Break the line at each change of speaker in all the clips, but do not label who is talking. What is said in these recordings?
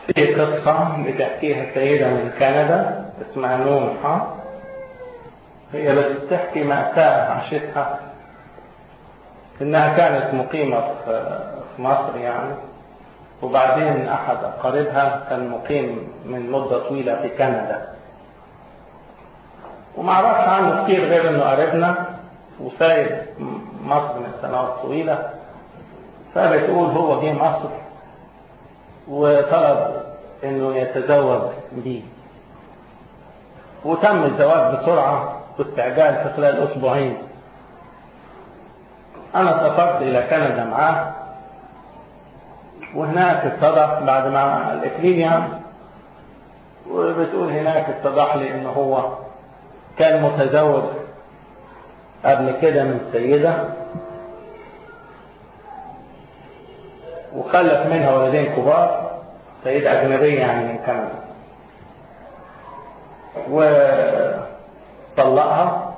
في قصة بتحكيها سيدة من كندا اسمها نون ها هي بتحكي مأساة عاشتها إنها كانت مقيمة في مصر يعني وبعدين أحد أقاربها كان مقيم من مدة طويلة في كندا وما عرفش عنه كتير غير إنه قريبنا وسايب مصر من سنوات طويلة فبتقول هو جه مصر وطلب انه يتزوج بيه وتم الزواج بسرعة واستعجال في خلال اسبوعين انا سافرت الى كندا معاه وهناك اتضح بعد ما الاكليل يعني وبتقول هناك اتضح لي انه هو كان متزوج قبل كده من سيدة وخلف منها ولدين كبار سيدة أجنبية يعني من كندا وطلقها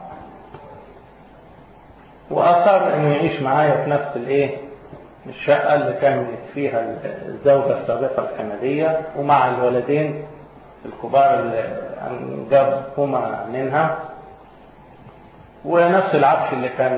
وأصر إنه يعيش معايا في نفس الإيه الشقة اللي كانت فيها الزوجة السابقة الكندية ومع الولدين الكبار اللي أنجبهما منها ونفس العفش اللي كان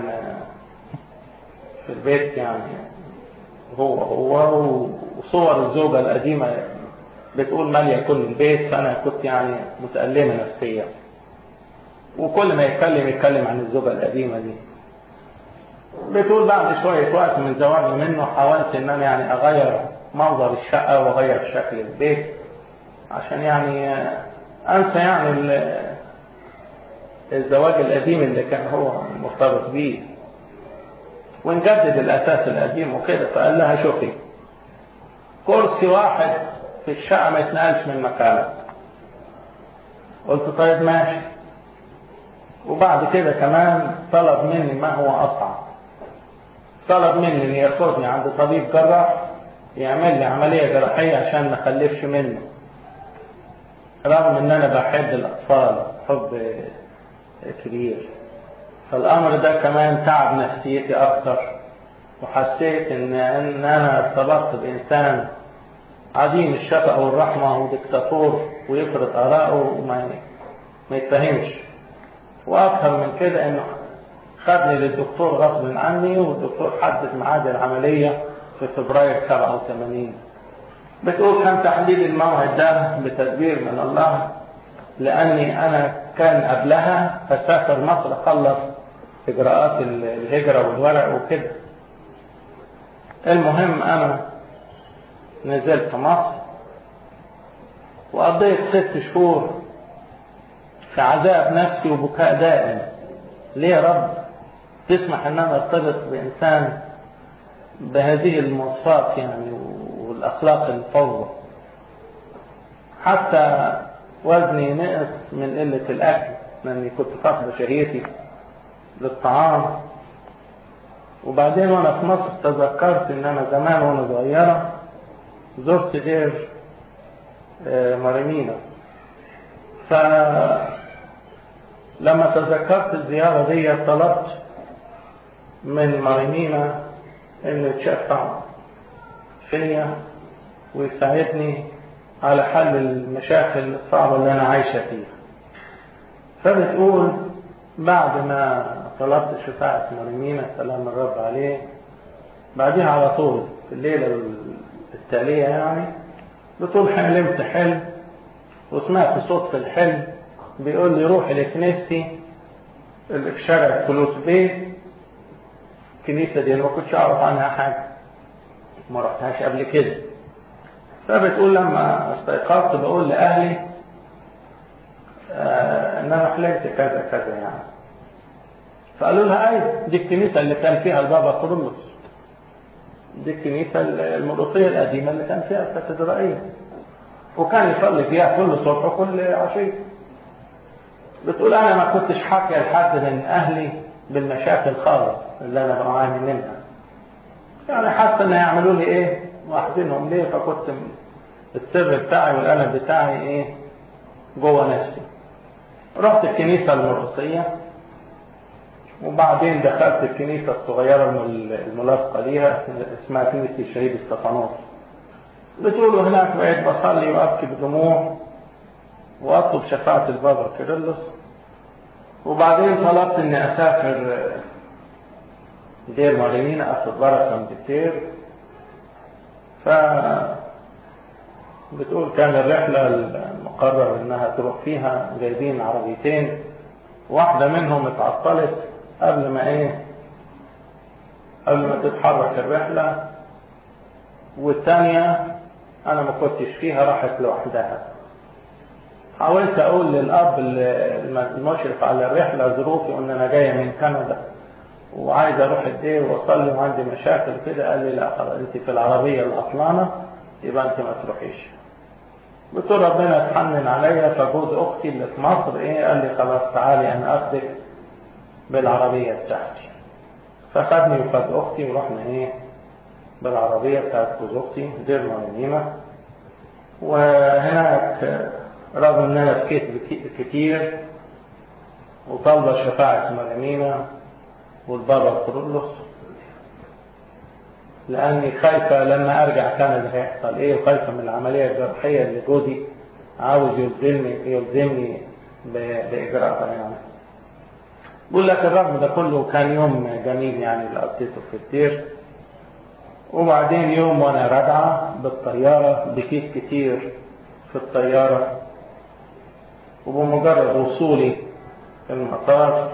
في البيت يعني هو هو وصور الزوجة القديمة بتقول مالية كل البيت فأنا كنت يعني متألمة نفسيا وكل ما يتكلم يتكلم عن الزوجة القديمة دي بتقول بعد شوية وقت من زواجي منه حاولت إن أنا يعني أغير منظر الشقة وأغير شكل البيت عشان يعني أنسى يعني الزواج القديم اللي كان هو مرتبط بيه ونجدد الأساس القديم وكده فقال لها شوفي كرسي واحد في الشقة ما يتنقلش من مكانه قلت طيب ماشي وبعد كده كمان طلب مني ما هو أصعب طلب مني ان ياخدني عند طبيب جراح يعمل لي عملية جراحية عشان ما اخلفش منه رغم ان انا بحب الاطفال حب كبير فالامر ده كمان تعب نفسيتي اكتر وحسيت ان ان انا ارتبطت بانسان عديم الشفقة والرحمة وديكتاتور ويفرض آراءه وما ما يتفهمش وأكثر من كده إنه خدني للدكتور غصب عني والدكتور حدد ميعاد العملية في فبراير 87 بتقول كان تحديد الموعد ده بتدبير من الله لأني أنا كان قبلها أسافر مصر أخلص إجراءات الهجرة والورق وكده المهم أنا نزلت مصر وقضيت ست شهور في عذاب نفسي وبكاء دائم ليه يا رب تسمح ان انا ارتبط بانسان بهذه المواصفات يعني والاخلاق الفوضى حتى وزني نقص من قلة الاكل لاني كنت فاقد شهيتي للطعام وبعدين وانا في مصر تذكرت ان انا زمان وانا صغيره زرت دير مريمينا فلما تذكرت الزيارة دي طلبت من مريمينا انه يتشفع فيا ويساعدني على حل المشاكل الصعبة اللي انا عايشة فيها فبتقول بعد ما طلبت شفاعة مريمينا سلام الرب عليه بعدها على طول في الليلة التالية يعني بتقول حلمت حلم وسمعت صوت في الحلم بيقول لي روح لكنيستي اللي في شارع كلوت بيه الكنيسة دي أنا ما كنتش أعرف عنها حاجة ما رحتهاش قبل كده فبتقول لما استيقظت بقول لأهلي آه إن أنا حلمت كذا كذا يعني فقالوا لها أيوة دي الكنيسة اللي كان فيها البابا كورولوس دي الكنيسة المرقصية القديمة اللي كان فيها الكاتدرائية وكان يصلي فيها كل صبح وكل عشية بتقول أنا ما كنتش حاكي لحد من أهلي بالمشاكل خالص اللي أنا بعاني منها يعني حاسة إن يعملوا لي إيه وأحزنهم ليه فكنت السر بتاعي والقلم بتاعي إيه جوه نفسي رحت الكنيسة المرقصية وبعدين دخلت الكنيسة الصغيرة الملاصقة ليها اسمها كنيسة الشهيد استفانوس بتقولوا هناك بقيت بصلي وابكي بدموع واطلب شفاعة البابا كيرلس وبعدين طلبت اني اسافر دير مارينينا اخذ بركة من الدير ف بتقول كان الرحلة المقرر انها تروح فيها جايبين عربيتين واحدة منهم اتعطلت قبل ما ايه قبل ما تتحرك الرحلة والثانية انا ما كنتش فيها راحت لوحدها حاولت اقول للاب المشرف على الرحلة ظروفي ان انا جاية من كندا وعايز اروح الدير واصلي وعندي مشاكل كده قال لي لا خلاص انت في العربية العطلانة يبقى انت ما تروحيش قلت له ربنا اتحنن عليا فجوز اختي اللي في مصر ايه قال لي خلاص تعالي انا اخدك بالعربية بتاعتي فخدني وخد اختي ورحنا ايه بالعربية بتاعت جوز اختي دير مريمة وهناك رغم ان انا بكيت كتير وطالبة شفاعة مريمينا والبابا كرولوس لاني خايفة لما ارجع كندا هيحصل ايه وخايفة من العملية الجراحية اللي جوزي عاوز يلزمني يلزمني باجراءها يعني بقول لك الرغم ده كله كان يوم جميل يعني اللي قضيته في الدير وبعدين يوم وانا راجعة بالطيارة بكيت كتير في الطيارة وبمجرد وصولي في المطار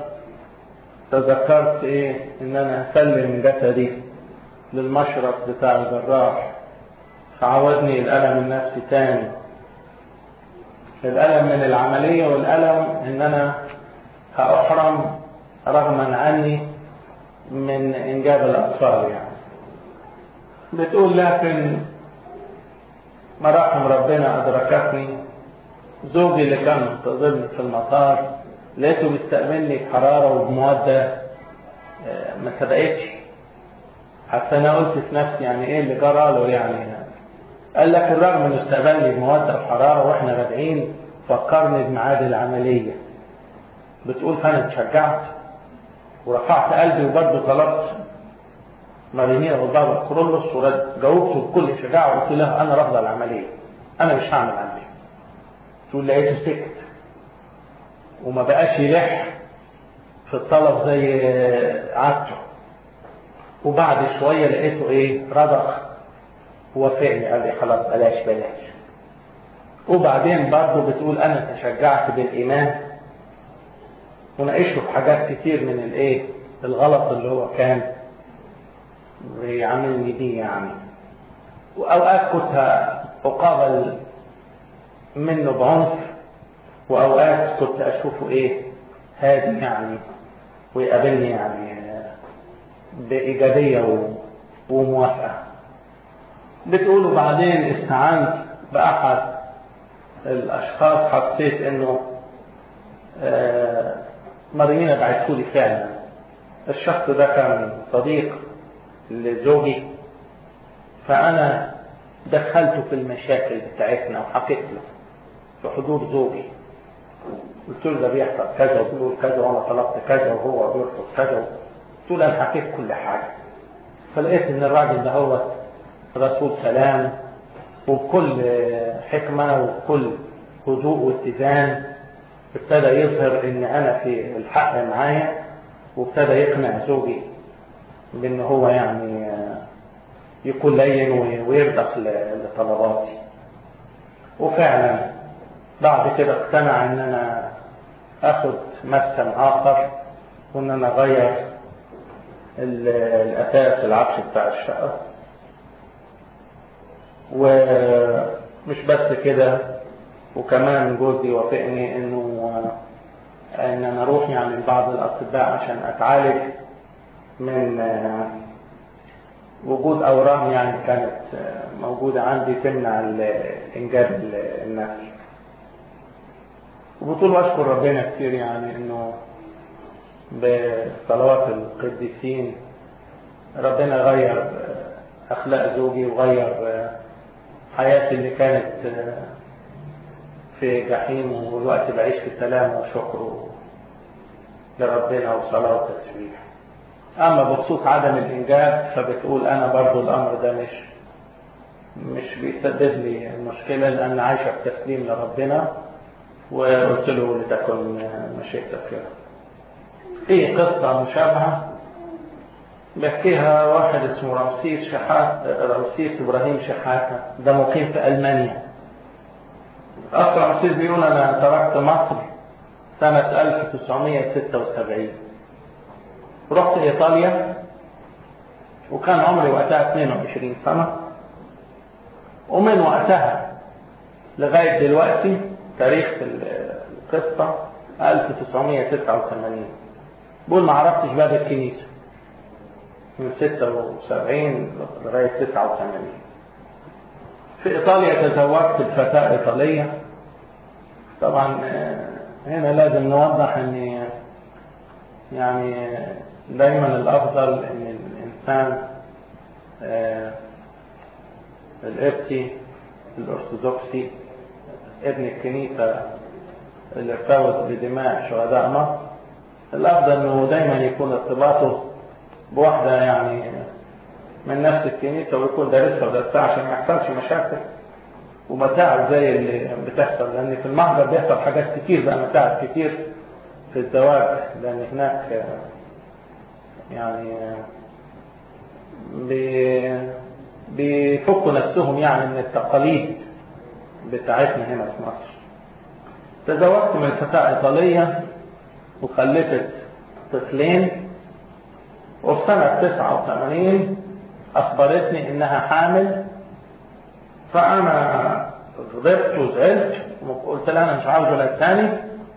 تذكرت ايه ان انا اسلم جسدي للمشرط بتاع الجراح فعودني الالم النفسي تاني الالم من العملية والالم ان انا هاحرم رغما عني من انجاب الاطفال يعني بتقول لكن مراحم ربنا ادركتني زوجي اللي كان منتظرني في المطار لقيته بيستقبلني بحرارة وبمودة ما صدقتش حتى انا قلت في نفسي يعني ايه اللي جرى له يعني قال لك الرغم انه استقبلني بمودة وحرارة واحنا راجعين فكرني بميعاد العملية بتقول فانا اتشجعت ورفعت قلبي وبرضه طلبت مارينينا والبابا كرولوس وجاوبته بكل شجاعة وقلت له انا رافضة العملية انا مش هعمل عملية تقول لقيته سكت وما بقاش يلح في الطلب زي عادته وبعد شوية لقيته ايه رضخ وافقني قال لي خلاص بلاش بلاش وبعدين برضه بتقول انا تشجعت بالايمان وناقشته في حاجات كتير من الايه الغلط اللي هو كان بيعاملني بيه يعني واوقات كنت اقابل منه بعنف واوقات كنت اشوفه ايه هادي يعني ويقابلني يعني بايجابيه وموافقه بتقولوا بعدين استعنت باحد الاشخاص حسيت انه آه مارينا بعته لي فعلا الشخص ده كان صديق لزوجي فانا دخلته في المشاكل بتاعتنا وحكيت له في حضور زوجي قلت له ده بيحصل كذا وبيقول كذا وانا طلبت كذا وهو بيرفض كذا قلت له انا حكيت كل حاجه فلقيت ان الراجل ده هو رسول سلام وبكل حكمه وبكل هدوء واتزان ابتدى يظهر ان انا في الحق معايا وابتدى يقنع زوجي بان هو يعني يكون لين ويرضخ لطلباتي وفعلا بعد كده اقتنع ان انا اخد مسكن اخر وان انا اغير الاساس العفش بتاع الشقه ومش بس كده وكمان جوزي وافقني انه ان انا اروح يعني لبعض الاطباء عشان اتعالج من وجود اورام يعني كانت موجوده عندي تمنع الانجاب النفسي وبطول اشكر ربنا كتير يعني انه بصلوات القديسين ربنا غير اخلاق زوجي وغير حياتي اللي كانت في جحيم والوقت بعيش في سلام وشكر لربنا وصلاة وتسبيح أما بخصوص عدم الإنجاب فبتقول أنا برضو الأمر ده مش مش بيسبب لي المشكلة لأن عايشة في تسليم لربنا وقلت له لتكن مشيئتك كده في قصة مشابهة بيحكيها واحد اسمه رمسيس شحات رمسيس إبراهيم شحاتة ده مقيم في ألمانيا أخ رمسيس بيقول أنا تركت مصر سنة 1976 رحت إيطاليا وكان عمري وقتها 22 سنة ومن وقتها لغاية دلوقتي تاريخ القصة 1986 بقول ما عرفتش باب الكنيسة من 76 لغاية 89 في إيطاليا تزوجت بفتاة إيطالية طبعا هنا لازم نوضح ان يعني دايما الافضل ان الانسان القبطي الارثوذكسي ابن الكنيسة اللي ارتبط بدماء شهداء مصر الافضل انه دايما يكون ارتباطه بواحدة يعني من نفس الكنيسة ويكون دارسها ودرسها عشان ما يحصلش مشاكل ومتاعب زي اللي بتحصل لان في المحضر بيحصل حاجات كتير بقى متاعب كتير في الزواج لان هناك يعني بيفكوا نفسهم يعني من التقاليد بتاعتنا هنا في مصر تزوجت من فتاة إيطالية وخلفت طفلين وفي سنة 89 أخبرتني إنها حامل فأنا غضبت وزعلت وقلت لها أنا مش عاوز ولد ثاني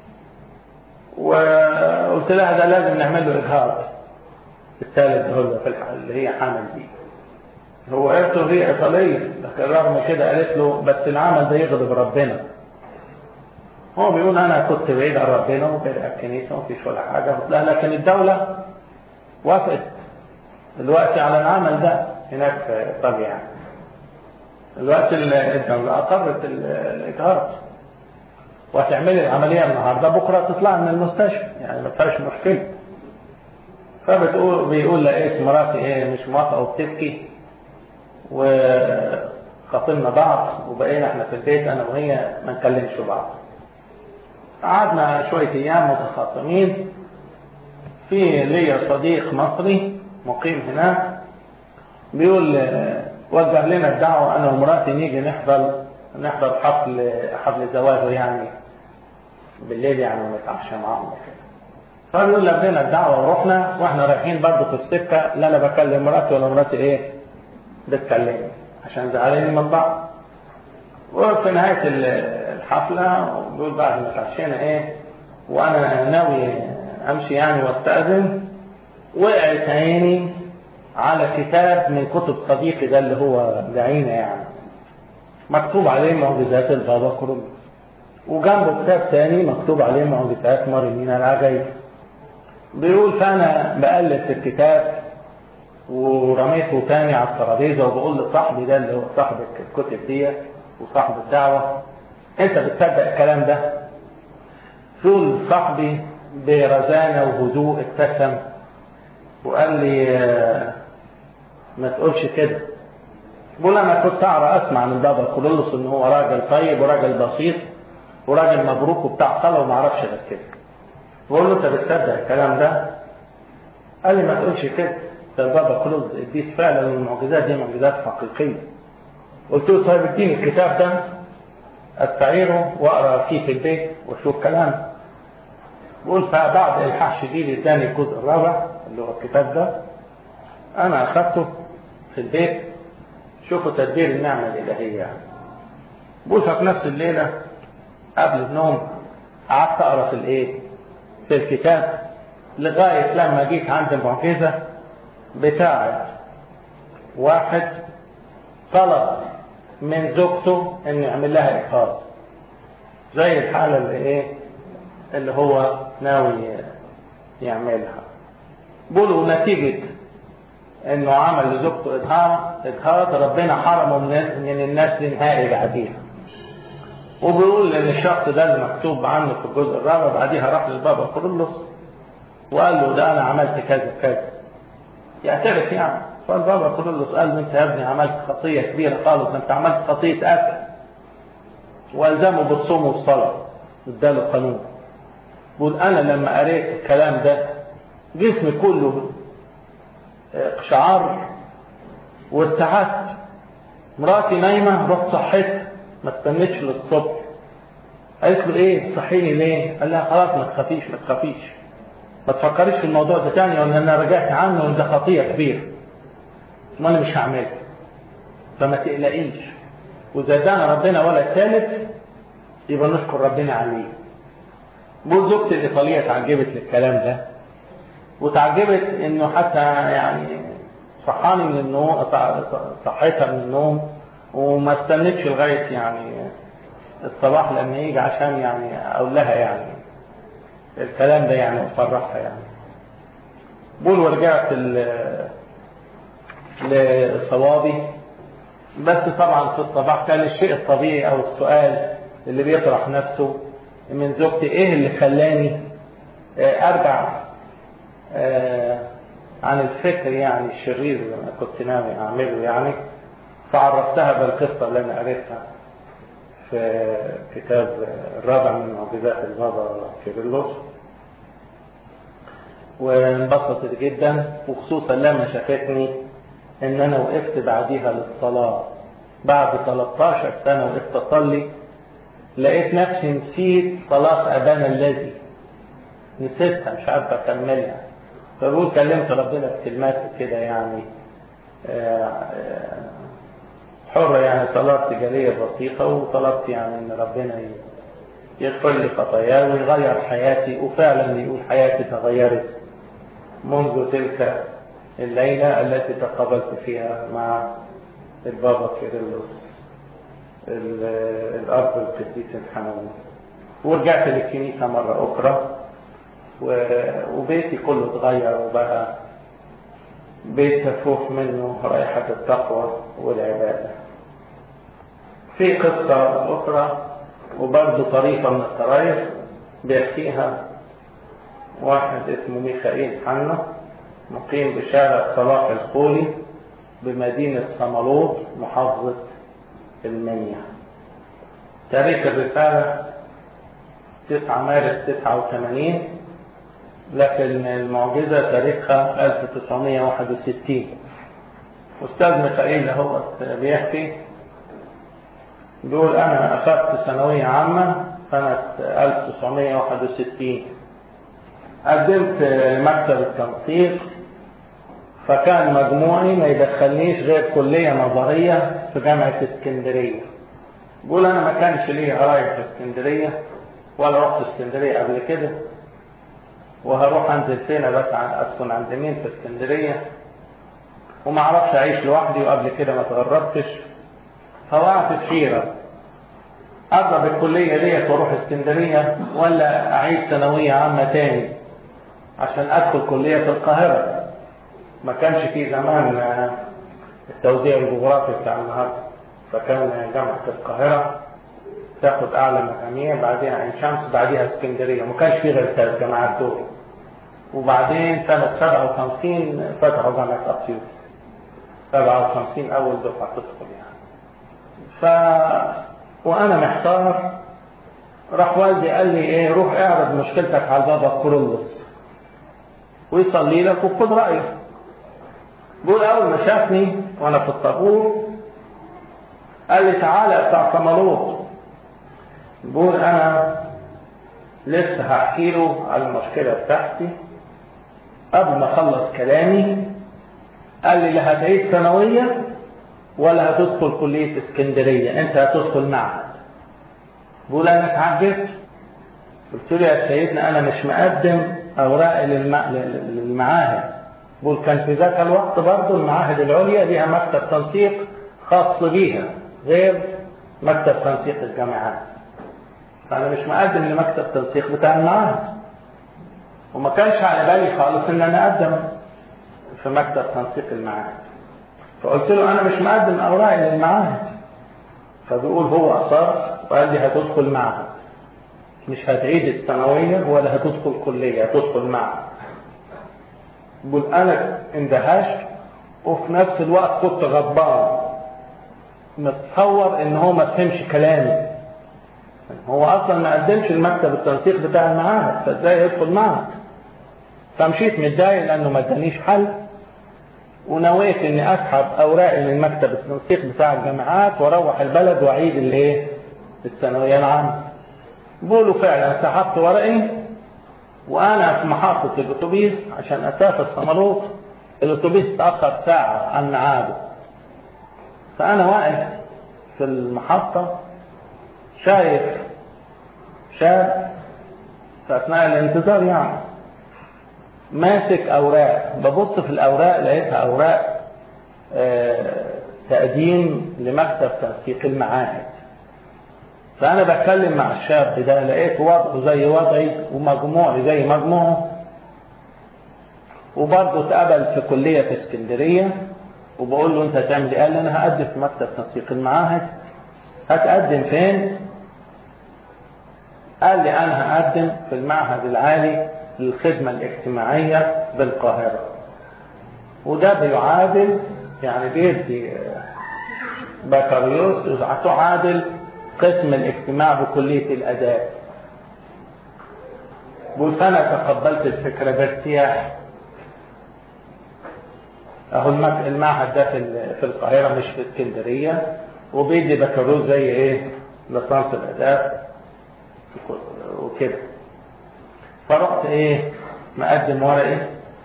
وقلت لها ده لازم نعمل له إجهاض الثالث هو في الحال اللي هي حامل دي هو قالته هي إيطالية لكن رغم كده قالت له بس العمل ده يغضب ربنا هو بيقول أنا كنت بعيد عن ربنا وبعيد عن الكنيسة ومفيش ولا حاجة قلت لها لكن الدولة وافقت دلوقتي على العمل ده هناك في إيطاليا يعني دلوقتي الدولة أقرت الإجهاض وهتعملي العملية النهاردة بكرة تطلع من المستشفى يعني ما فيهاش مشكلة فبتقول بيقول لقيت مراتي ايه مش موافقة وبتبكي وخاصمنا بعض وبقينا احنا في البيت انا وهي ما نكلمش بعض قعدنا شوية ايام متخاصمين في ليا صديق مصري مقيم هناك بيقول وجه لنا الدعوة انا ومراتي نيجي نحضر نحضر حفل حفل زواجه يعني بالليل يعني ونتعشى معاهم كده فبيقول لنا الدعوة ورحنا واحنا رايحين برضه في السكة لا انا بكلم مراتي ولا مراتي ايه بتكلمني عشان زعلانين من بعض وفي نهاية الحفلة بيقول بعد ما اتعشينا ايه وانا ناوي امشي يعني واستأذن وقعت عيني على كتاب من كتب صديقي ده اللي هو دعينا يعني مكتوب عليه معجزات البابا كرم وجنبه كتاب تاني مكتوب عليه معجزات مريمين العجيب بيقول فانا بقلب في الكتاب ورميته تاني على الترابيزه وبقول لصاحبي ده اللي هو صاحب الكتب ديت وصاحب الدعوه انت بتصدق الكلام ده؟ فول صاحبي برزانه وهدوء ابتسم وقال لي ما تقولش كده بقول انا كنت اعرف اسمع من بابا كورولوس ان هو راجل طيب وراجل بسيط وراجل مبروك وبتاع صلاه وما اعرفش غير كده بقول له انت بتصدق الكلام ده قال لي ما تقولش كده ده البابا كورولوس القديس فعلا المعجزات دي معجزات حقيقيه قلت له طيب اديني الكتاب ده استعيره واقرا فيه في البيت واشوف كلام بقول فبعد الحاح شديد اداني الجزء الرابع اللي هو الكتاب ده انا اخذته في البيت شوفوا تدبير النعمه الالهيه يعني بقول في نفس الليله قبل النوم قعدت اقرا في الايه في الكتاب لغايه لما جيت عند المعجزه بتاعه واحد طلب من زوجته انه يعمل لها اجهاض زي الحاله اللي ايه اللي هو ناوي يعملها بيقولوا نتيجة انه عمل لزوجته اجهاض اجهاض ربنا حرمه من, من الناس نهائي بعديها وبيقول ان الشخص ده اللي مكتوب عنه في الجزء الرابع بعديها راح للبابا كورولوس وقال له ده انا عملت كذا كذا يعترف يعني فالبابا كل قال انت يا ابني عملت خطيه كبيره خالص انت عملت خطيه قتل والزمه بالصوم والصلاه اداله قانون بقول انا لما قريت الكلام ده جسمي كله شعر وارتعدت مراتي نايمه رحت صحيت ما استنيتش للصبح قالت له ايه صحيني ليه قال لها خلاص ما تخافيش ما تخافيش ما تفكريش في الموضوع ده تاني وان انا رجعت عنه وان ده خطيه كبيره وانا مش هعملها فما تقلقيش واذا ادانا ربنا ولد ثالث يبقى نشكر ربنا عليه بقول زوجتي الايطاليه اتعجبت للكلام ده وتعجبت انه حتى يعني صحاني من النوم صحيتها من النوم وما استنتش لغايه يعني الصباح لما يجي عشان يعني اقول لها يعني الكلام ده يعني افرحها يعني بقول ورجعت لصوابي بس طبعا في الصباح كان الشيء الطبيعي او السؤال اللي بيطرح نفسه من زوجتي ايه اللي خلاني ارجع عن الفكر يعني الشرير اللي انا كنت ناوي اعمله يعني فعرفتها بالقصه اللي انا قريتها في كتاب الرابع من معجزات البابا كيرلس وانبسطت جدا وخصوصا لما شافتني ان انا وقفت بعديها للصلاة بعد 13 سنة وقفت اصلي لقيت نفسي نسيت صلاة ابانا الذي نسيتها مش عارف اكملها فبقول كلمت ربنا بكلمات كده يعني حرة يعني صلاة تجارية بسيطة وطلبت يعني ان ربنا يغفر لي خطاياي ويغير حياتي وفعلا يقول حياتي تغيرت منذ تلك الليلة التي تقابلت فيها مع البابا كيرلس الأب القديس الحنون ورجعت للكنيسة مرة أخرى وبيتي كله اتغير وبقى بيت مفروح منه رائحة التقوى والعبادة في قصة أخرى وبرضه طريقة من الطرائف بيحكيها واحد اسمه ميخائيل حنا مقيم بشارع صلاح الخولي بمدينة صمالوط محافظة المنيا تاريخ الرسالة 9 مارس 89 لكن المعجزة تاريخها 1961 أستاذ ميخائيل هو بيحكي بيقول أنا أخذت ثانوية عامة سنة 1961 قدمت مكتب التنسيق فكان مجموعي ما يدخلنيش غير كلية نظرية في جامعة اسكندرية بقول أنا ما كانش لي قرايب في اسكندرية ولا رحت اسكندرية قبل كده وهروح انزل فين بس اسكن عند مين في اسكندرية وما اعرفش اعيش لوحدي وقبل كده ما تغربتش فوقعت في حيرة اضرب الكلية ديت واروح اسكندرية ولا اعيد ثانوية عامة تاني عشان ادخل كلية في القاهرة ما كانش في زمان التوزيع الجغرافي بتاع النهارده فكان جامعة القاهرة تاخد اعلى مجاميع بعدين عين شمس بعديها اسكندريه ما كانش في غير الثلاث جامعات دول وبعدين سنه 57 فتحوا جامعه اسيوط 57 اول دفعه تدخل يعني ف وانا محتار راح والدي قال لي ايه روح اعرض مشكلتك على البابا كورولوس ويصلي لك وخد رايه بقول اول ما شافني وانا في الطابور قال لي تعالى بتاع صمالوط بقول انا لسه هحكي له على المشكلة بتاعتي قبل ما اخلص كلامي قال لي لا هتعيد ثانوية ولا هتدخل كلية اسكندرية انت هتدخل معهد بقول انا اتعجبت قلت له يا سيدنا انا مش مقدم اوراق للمع... للمعاهد بقول كان في ذاك الوقت برضه المعاهد العليا ليها مكتب تنسيق خاص بيها غير مكتب تنسيق الجامعات فأنا مش مقدم لمكتب تنسيق بتاع المعاهد وما كانش على بالي خالص إن أنا أقدم في مكتب تنسيق المعاهد فقلت له أنا مش مقدم أوراقي للمعاهد فبيقول هو أصر وقال لي هتدخل معهد مش هتعيد الثانوية ولا هتدخل كلية هتدخل معهد بقول أنا اندهشت وفي نفس الوقت كنت غضبان متصور ان هو ما فهمش كلامي هو اصلا ما قدمش المكتب التنسيق بتاع المعاهد فازاي يدخل معهد فمشيت متضايق لانه ما ادانيش حل ونويت اني اسحب اوراقي من مكتب التنسيق بتاع الجامعات واروح البلد واعيد الايه الثانويه العامه بقولوا فعلا سحبت ورقي وانا في محطه الاتوبيس عشان اسافر سمروط الاتوبيس اتاخر ساعه عن ميعاده فانا واقف في المحطه شايف شاب في اثناء الانتظار يعني ماسك اوراق ببص في الاوراق لقيتها اوراق آه تقديم لمكتب تنسيق المعاهد فانا بتكلم مع الشاب ده لقيت وضعه زي وضعي ومجموعي زي مجموعه وبرضه اتقبل في كلية في اسكندرية وبقول له انت هتعمل ايه؟ قال لي انا هقدم في مكتب تنسيق المعاهد هتقدم فين؟ قال لي انا هقدم في المعهد العالي للخدمة الاجتماعية بالقاهرة وده بيعادل يعني بيدي بكالوريوس تعادل قسم الاجتماع بكلية الأداب بقول فأنا تقبلت الفكرة بارتياح أهو المعهد ده في القاهرة مش في اسكندرية وبيدي بكالوريوس زي إيه لصانس الآداب وكده فرحت إيه مقدم ورقي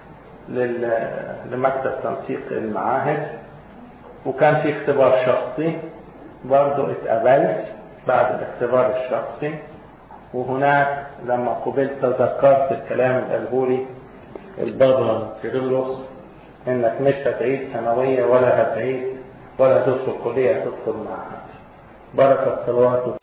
لمكتب تنسيق المعاهد وكان في اختبار شخصي برضه اتقبلت بعد الاختبار الشخصي وهناك لما قبلت تذكرت الكلام اللي قاله لي البابا كيرلس انك مش هتعيد ثانويه ولا هتعيد ولا هتدخل كليه هتدخل معهد بركه صلواته